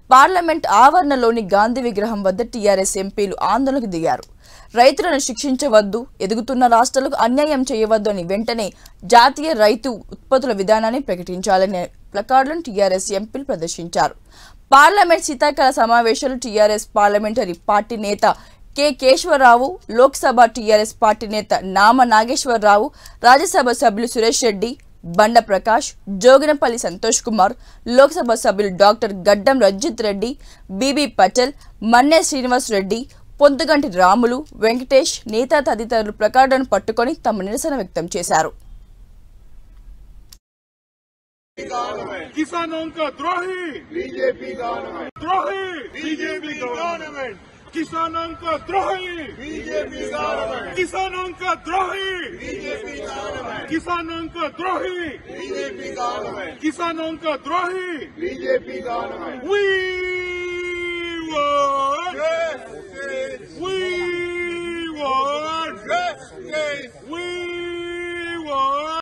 parliament ఆవరణలోని Gandhi విగ్రహం వద్ద TRS ఎంపీలు ఆందోళనకు దిగారు రైతులను శిక్షించవద్దు ఎదుగుతున్న రాష్ట్రాలకు అన్యాయం చేయవద్దు అని వెంటనే జాతీయ రైతు ఉత్పత్తుల విధానాన్ని ప్రకటించాలనే ప్లకార్డులను టీఆర్ఎస్ ఎంపీలు ప్రదర్శించారు పార్లమెంట్ శీతాకాల సమావేశాలు టీఆర్ఎస్ పార్లమెంటరీ పార్టీ నేత K Keshava Rao Lok Sabha TRS party నేత నామ నాగేశ్వరరావు రాజ్యసభ సభ్యులు సురేష్ రెడ్డి బండ ప్రకాష్ జోగినపల్లి సంతోష్ కుమార్ లోక్సభ సభ్యులు డాక్టర్ గడ్డం రంజిత్ రెడ్డి బీబీ పటేల్ మన్నే శ్రీనివాస్ రెడ్డి పొంతుగంటి రాములు వెంకటేష్ నేత తదితరులు ప్లకార్డును పట్టుకొని తమ నిరసన వ్యక్తం చేశారు किसानों का द्रोही बीजेपी गवर्नमेंट द्रोही बीजेपी गवर्नमेंट किसानों का द्रोही बीजेपी गवर्नमेंट किसानों का द्रोही बीजेपी गवर्नमेंट किसानों का द्रोही बीजेपी गवर्नमेंट किसानों का द्रोही BJP government we want we want we